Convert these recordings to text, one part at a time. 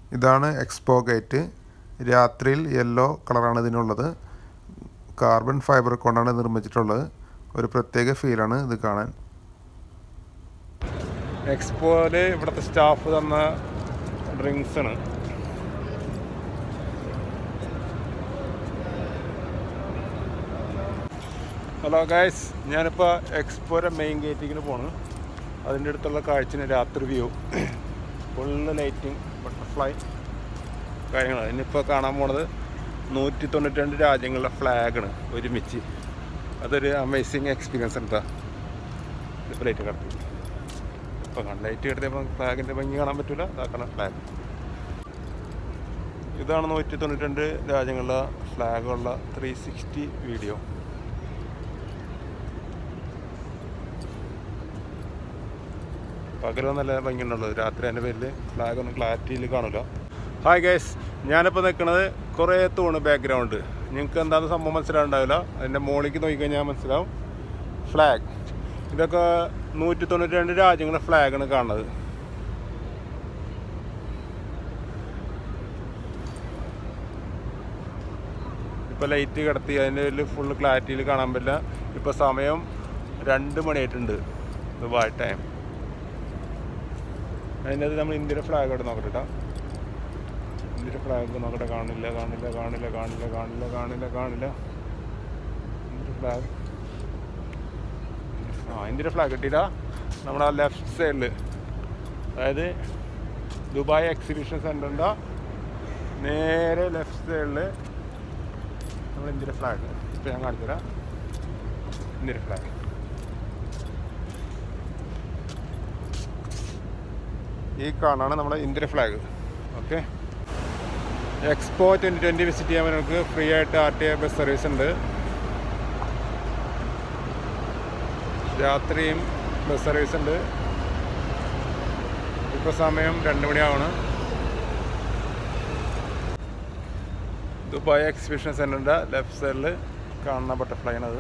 ഇതാണ് expo gate രാത്രിയിൽ yellow കളറാണ് ഇതിനുള്ളത് കാർബൺ ഫൈബർ കൊണ്ടാണ് നിർമ്മിച്ചിട്ടുള്ളത് ഒരു പ്രത്യേക ഫീലാണ് ഇത് കാണാൻ എക്സ്പോയില് ഇവിടുത്തെ സ്റ്റാഫ് തന്ന ഡ്രിങ്ക്സ് ആണ് ഹലോ ഗായ്സ് ഞാനിപ്പോൾ എക്സ്പോയുടെ മെയിൻ ഗേറ്റിങ്ങിന് പോണ് അതിൻ്റെ അടുത്തുള്ള കാഴ്ചന് രാത്രി വ്യൂ ഫുള്ള് ലൈറ്റിങ് ബട്ടർഫ്ലൈ കാര്യങ്ങൾ ഇനിയിപ്പോൾ കാണാൻ പോണത് നൂറ്റി തൊണ്ണൂറ്റി രണ്ട് രാജ്യങ്ങളിലെ ഫ്ലാഗാണ് ഒരുമിച്ച് അതൊരു അമേസിങ് എക്സ്പീരിയൻസ് ഉണ്ടാ ഇതിപ്പോൾ ലൈറ്റ് കിടത്തി ഇപ്പോൾ കാണാം ലൈറ്റ് കിടത്തിയപ്പോൾ ഫ്ലാഗിൻ്റെ ഭംഗി കാണാൻ പറ്റില്ല അതാക്കണം ഫ്ലാഗ് ഇതാണ് നൂറ്റി തൊണ്ണൂറ്റി രണ്ട് രാജ്യങ്ങളിലെ ഫ്ലാഗുള്ള ത്രീ സിക്സ്റ്റി വീഡിയോ പകരം നല്ല ഭംഗിയുണ്ടുള്ളത് രാത്രി അതിൻ്റെ പേരിൽ ഫ്ലാഗ് ഒന്നും ക്ലാരിറ്റിയിൽ കാണില്ല ഹായ് ഗൈസ് ഞാനിപ്പോൾ നിൽക്കുന്നത് കുറേ തൂണ് ബാക്ക്ഗ്രൗണ്ട് നിങ്ങൾക്ക് എന്താണെന്ന് സംഭവം മനസ്സിലാവുണ്ടാവില്ല അതിൻ്റെ മുകളിലേക്ക് നോക്കിക്കഴിഞ്ഞാൽ മനസ്സിലാവും ഫ്ലാഗ് ഇതൊക്കെ നൂറ്റി തൊണ്ണൂറ്റി രണ്ട് രാജ്യങ്ങളുടെ ഫ്ലാഗാണ് കാണുന്നത് ഇപ്പോൾ ലൈറ്റ് കിടത്തി അതിൻ്റെ പേരിൽ ഫുള്ള് ക്ലാരിറ്റിയിൽ കാണാൻ പറ്റില്ല ഇപ്പോൾ സമയം രണ്ട് മണിയായിട്ടുണ്ട് ദുബായ് ടൈം അതിൻ്റെ അത് നമ്മൾ ഇന്ത്യയുടെ ഫ്ലാഗ് അവിടെ നോക്കട്ടെ കേട്ടോ ഇന്ത്യയുടെ ഫ്ലാഗ് നോക്കട്ടെ കാണില്ല കാണില്ല കാണില്ല കാണില്ല കാണില്ല കാണില്ല കാണില്ല ഇന്ത്യയുടെ ഫ്ലാഗ് ആ ഇന്ത്യയുടെ ഫ്ലാഗ് കിട്ടിയില്ല നമ്മുടെ ആ ലെഫ്റ്റ് സൈഡിൽ അതായത് ദുബായ് എക്സിബിഷൻ സെൻറ്ററിൻ്റെ നേരെ ലെഫ്റ്റ് സൈഡിൽ നമ്മൾ ഇന്ത്യയുടെ ഫ്ലാഗ് ഇപ്പോൾ ഞാൻ കാണിച്ചു തരാം ഇന്ത്യയുടെ ഫ്ലാഗ് ഈ കാണാണ് നമ്മുടെ ഇന്ത്യയുടെ flag okay expo twenty twenty visit ചെയ്യാൻ നമുക്ക് ഫ്രീ ആയിട്ട് R T I bus service ഉണ്ട് രാത്രിയും ബസ് സർവീസ് ഉണ്ട് ഇപ്പോൾ സമയം രണ്ട് മണിയാവണം ദുബായ് എക്സിബിഷൻ സെൻറ്ററിൻ്റെ ലെഫ്റ്റ് സൈഡിൽ കാണുന്ന ബട്ടർഫ്ലൈ ആണത്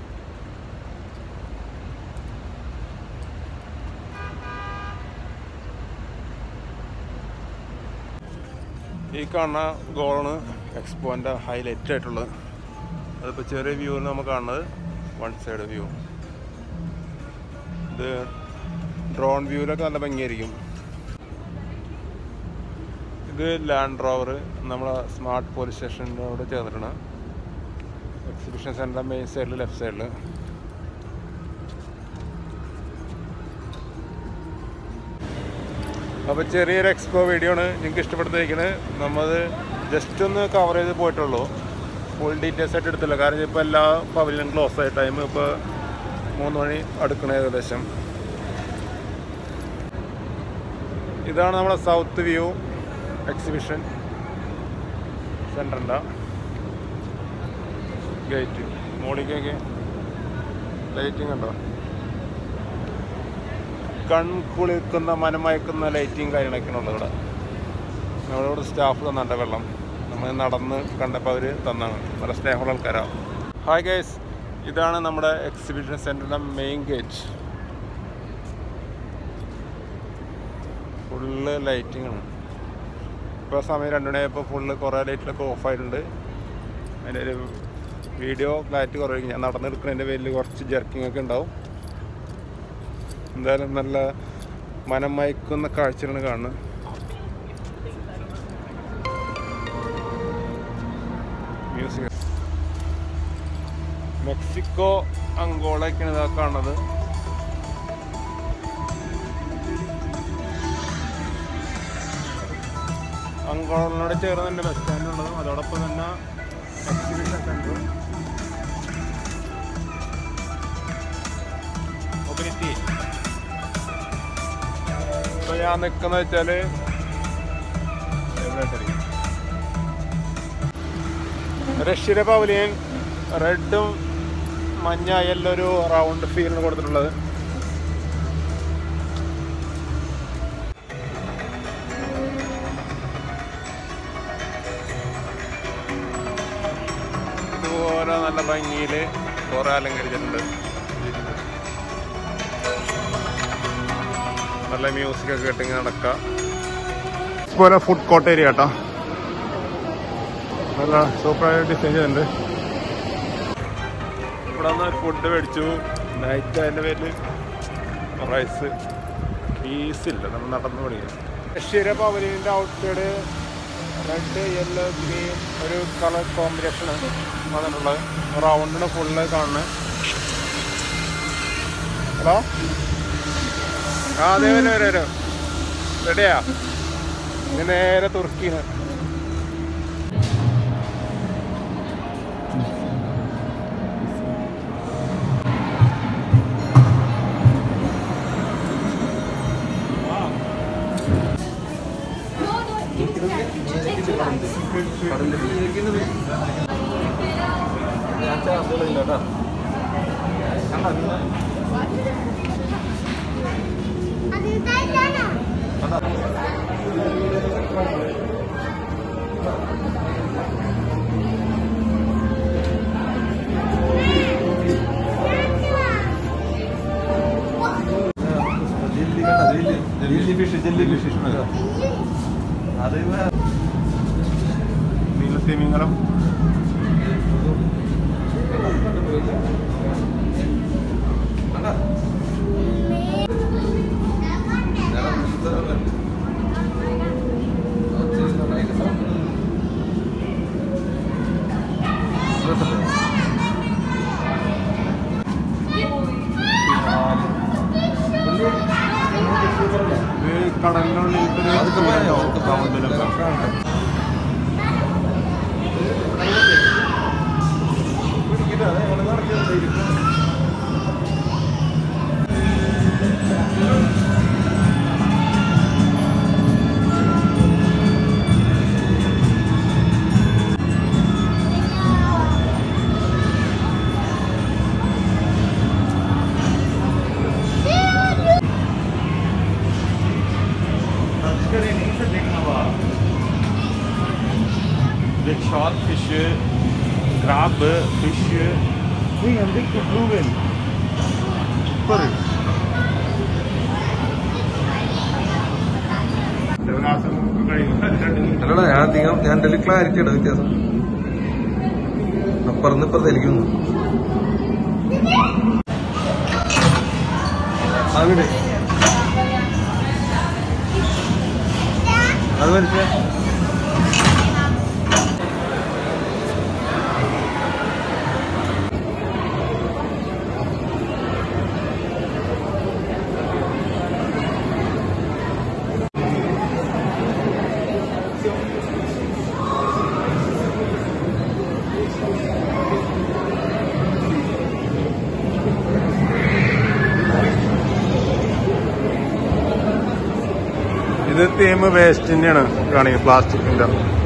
ഈ കാണുന്ന ഗോളാണ് എക്സ്പോൻ്റെ ഹൈലൈറ്റ് ആയിട്ടുള്ളത് അതിപ്പോൾ ചെറിയ വ്യൂവിൽ നമുക്ക് കാണുന്നത് വൺ സൈഡ് വ്യൂ ഇത് ഡ്രോൺ വ്യൂവിലൊക്കെ നല്ല ഭംഗിയായിരിക്കും ഇത് ലാൻഡ് റോവർ നമ്മുടെ സ്മാർട്ട് പോലീസ് സ്റ്റേഷനോട് ചേർന്നിട്ടാണ് എക്സിബിഷൻ സെൻറ്റർ മെയിൻ സൈഡിൽ ലെഫ്റ്റ് സൈഡിൽ അപ്പോൾ ചെറിയൊരു എക്സ്പോ വീഡിയോ ആണ് നിങ്ങൾക്ക് ഇഷ്ടപ്പെടുത്തിയിരിക്കുന്നത് നമ്മൾ ജസ്റ്റ് ഒന്ന് കവർ ചെയ്ത് പോയിട്ടുള്ളൂ ഫുൾ ഡീറ്റെയിൽസ് ആയിട്ട് എടുത്തില്ല കാരണം ഇപ്പോൾ എല്ലാ പവലിയനും ക്ലോസ് ആയ ടൈം ഇപ്പോൾ മൂന്ന് മണി അടുക്കണ ഏകദേശം ഇതാണ് നമ്മുടെ സൗത്ത് വ്യൂ എക്സിബിഷൻ സെൻറ്ററിൻ്റെ ഗേറ്റ് മോളിക്കൊക്കെ ലൈറ്റിംഗ് ഉണ്ടോ കൺകുളിക്കുന്ന മനമയക്കുന്ന ലൈറ്റിങ് കാര്യങ്ങളൊക്കെയാണ് ഉള്ളത് ഇവിടെ നമ്മളിവിടെ സ്റ്റാഫ് തന്നുണ്ട് വെള്ളം നമ്മൾ നടന്ന് കണ്ടപ്പോൾ അവർ തന്നാണ് നല്ല സ്നേഹമുള്ള ആൾക്കാരാണ് ഹായ് ഗൈസ് ഇതാണ് നമ്മുടെ എക്സിബിഷൻ സെൻറ്ററിൻ്റെ മെയിൻ ഗേറ്റ് ഫുള്ള് ലൈറ്റിംഗ് ആണ് ഇപ്പോൾ സമയം രണ്ട് മണിയായപ്പോൾ ഫുള്ള് കുറേ ലൈറ്റിലൊക്കെ ഓഫ് ആയിട്ടുണ്ട് അതിൻ്റെ ഒരു വീഡിയോ ക്ലാരിറ്റി കുറവായിരിക്കും ഞാൻ നടന്നെടുക്കുന്നതിൻ്റെ പേരിൽ കുറച്ച് ജെർക്കിംഗ് ഒക്കെ ഉണ്ടാവും എന്തായാലും നല്ല മനം മയക്കുന്ന കാഴ്ചകളാണ് കാണുന്നത് മ്യൂസിക് മെക്സിക്കോ അങ്കോളയൊക്കെയാണ് ഇതാ കാണുന്നത് അങ്കോളനോട് ചേർന്ന് തന്നെ ബസ് സ്റ്റാൻഡ് ഉള്ളതും അതോടൊപ്പം തന്നെ എക്സിബിഷൻ സെൻറ്റർ മൊബിലിറ്റി ഇപ്പോൾ ഞാൻ നിൽക്കുന്ന വെച്ചാൽ റഷ്യയുടെ പവലിയൻ റെഡും മഞ്ഞ യെല്ലോ ഒരു റൗണ്ട് ഫീലിന് കൊടുത്തിട്ടുള്ളത് ഇതുപോലെ നല്ല ഭംഗിയിൽ കുറേ അലങ്കരിച്ചിട്ടുണ്ട് നല്ല മ്യൂസിക് ഒക്കെ കേട്ടിങ്ങനെ നടക്കാം എക്സ്പോയിലെ ഫുഡ് കോർട്ട് ഏരിയ കേട്ടോ നല്ല സൂപ്പറായി ഡിസൈൻ ചെയ്തിട്ടുണ്ട് ഇവിടെ നിന്ന് ഫുഡ് മേടിച്ചു നൈറ്റ് അതിൻ്റെ പേരിൽ റൈസ് പീസില്ല നമ്മൾ നടന്നു പഠിക്കാം ബഷീര പവലിൻ്റെ ഔട്ട്സൈഡ് റെഡ് യെല്ലോ ഗ്രീൻ ഒരു കളർ കോമ്പിനേഷനാണ് വന്നിട്ടുള്ളത് റൗണ്ടിന് ഫുള്ള് കാണുന്നത് ഹലോ ആ അതെ വരും വരും വരും റെഡിയാ ഇത് നേരെ തുർക്കിന്ന് നീലത്തിമിംഗലം ഇത് കടലിനുള്ളിൽ Big shark fish, crab fish. Ui, എന്തൊക്കെ ബ്ലൂവെൽ സൂപ്പർ അല്ലടാ ഞാൻ അധികം ഞാൻ എന്റെ ക്ലാരിറ്റി ഇട വ്യത്യാസം അപ്പുറന്ന് ഇപ്പുറത്തേലിക്കുന്നു അവിടെ അത് വരച്ചേ ഇത് തീം വേസ്റ്റിന്റെയാണ് കാണിക്കുന്നത് പ്ലാസ്റ്റിക്കിന്റെ